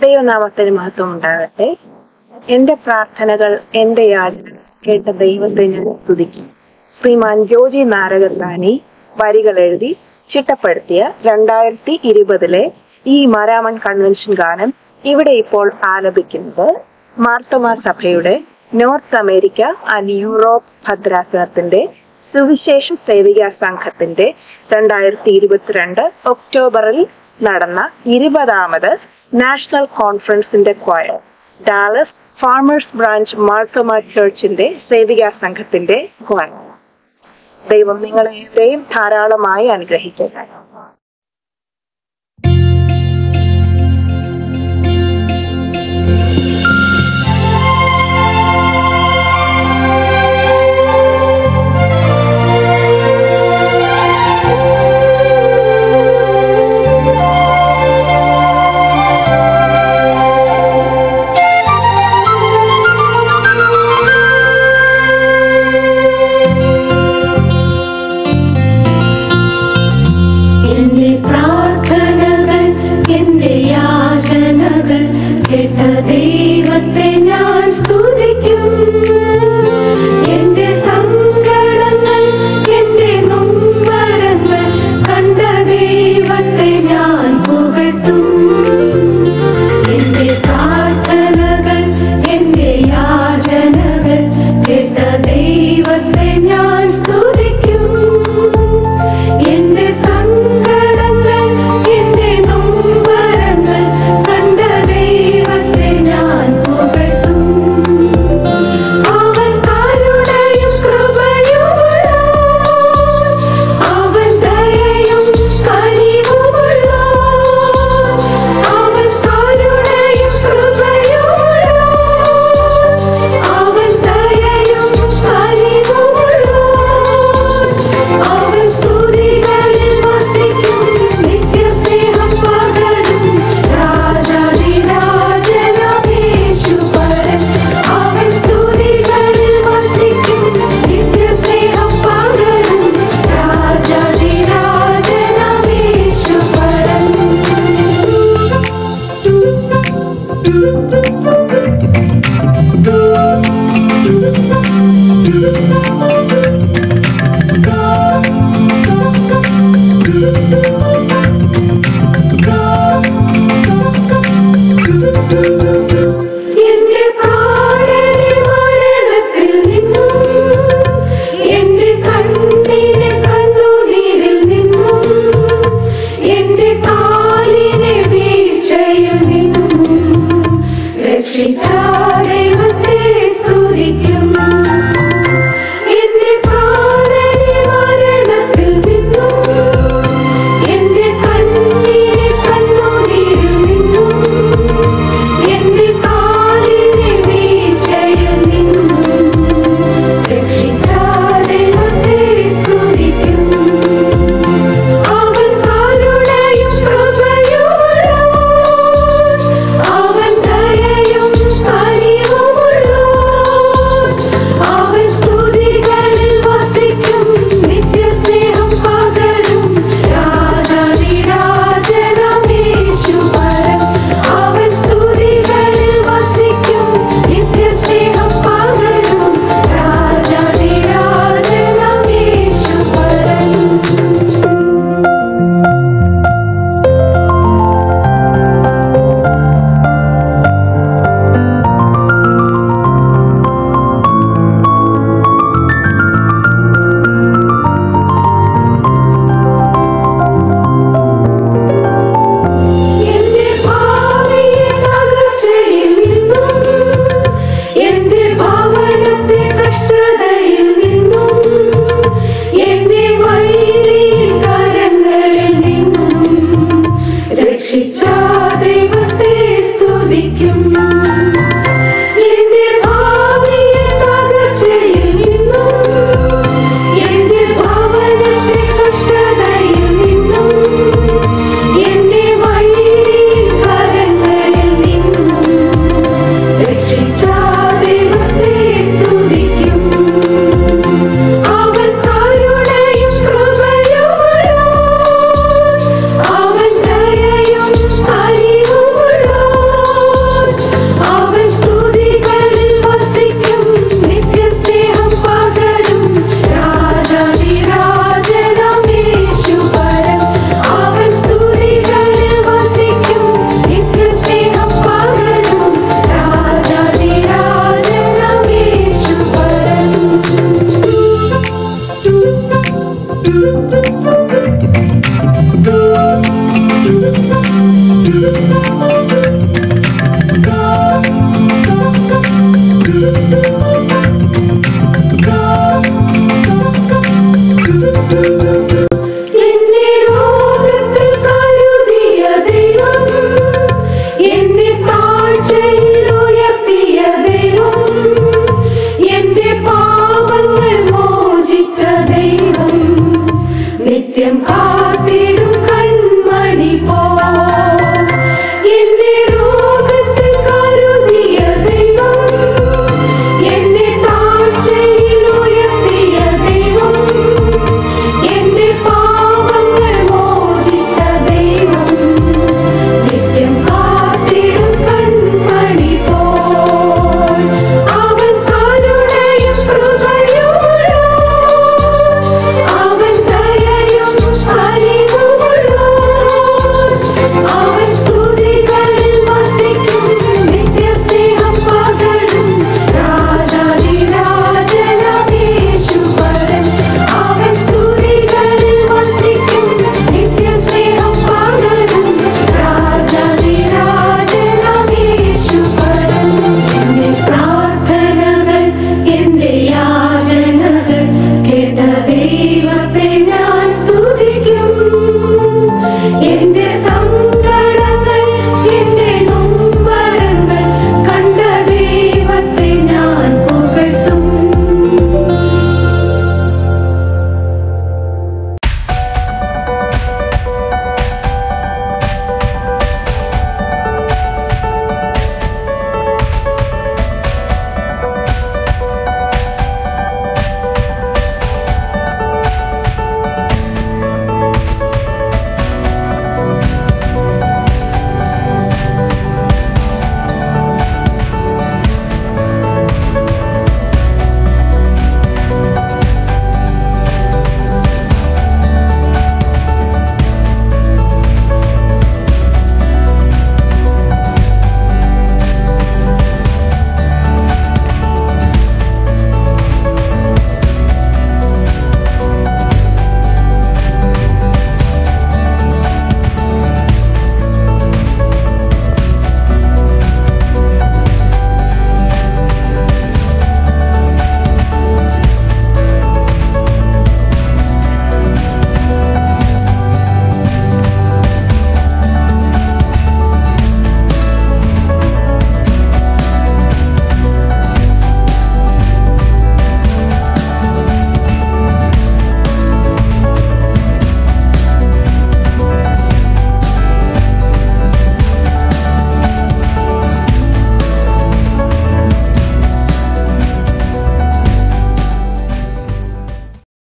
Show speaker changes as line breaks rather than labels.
ദൈവനാമത്തിന് മഹത്വം ഉണ്ടാകട്ടെ എന്റെ പ്രാർത്ഥനകൾ എന്റെ യാചന കേട്ട ദൈവത്തെ ഞാൻ സ്തുതിക്കും ശ്രീമാൻ ജോജി നാരകത്താനി വരികൾ എഴുതി ചിട്ടപ്പെടുത്തിയ രണ്ടായിരത്തി ഇരുപതിലെ ഈ മരാമൺ കൺവെൻഷൻ ഗാനം ഇവിടെ ഇപ്പോൾ ആലപിക്കുന്നത് മാർത്തോമ സഭയുടെ നോർത്ത് അമേരിക്ക ആൻഡ് യൂറോപ്പ് ഭദ്രാസനത്തിന്റെ സുവിശേഷ സേവിക സംഘത്തിന്റെ രണ്ടായിരത്തി ഇരുപത്തിരണ്ട് ഒക്ടോബറിൽ നടന്ന ഇരുപതാമത് നാഷണൽ കോൺഫറൻസിന്റെ choir Dallas Farmers Branch Mar Thoma ചർച്ചിന്റെ സേവിക സംഘത്തിന്റെ ക്വയർ ദൈവം നിങ്ങളെയും ധാരാളമായി അനുഗ്രഹിക്കട്ടെ
എന്റെ പ്രാർത്ഥനകൾ എന്റെ യാചനകൾ കേട്ട ദൈവത്തെ ഞാൻ സ്തുതിക്കും എന്റെ സങ്കടങ്ങൾ എന്റെ നൊമ്പരങ്ങൾ കണ്ട ദൈവത്തെ ഞാൻ പുകഴ്ത്തും എന്റെ പ്രാർത്ഥനകൾ എന്റെ യാചനകൾ കേട്ട ദൈവത്തെ ഞാൻ സ്തുതിക്കും എന്റെ സങ്കടങ്ങൾ എന്റെ നൊമ്പരങ്ങൾ കണ്ട ദൈവത്തെ ഞാൻ പുകഴ്ത്തും അവൻ കരുണയും കൃപയുമുള്ള അവൻ ദയയും കനിവുമുള്ള അവൻ കരുണയും കൃപയുമുള്ള അവൻ ദയയും കനിവുമുള്ള അവൻ സ്തുതികളിൽ വസിക്കും നിത്യസ്നേഹം പകരും രാജാതിരാജനമേശുപരൻ അവൻ സ്തുതികളിൽ വസിക്കും നിത്യസ്നേഹം പകരും രാജാതിരാജനമേശുപരൻ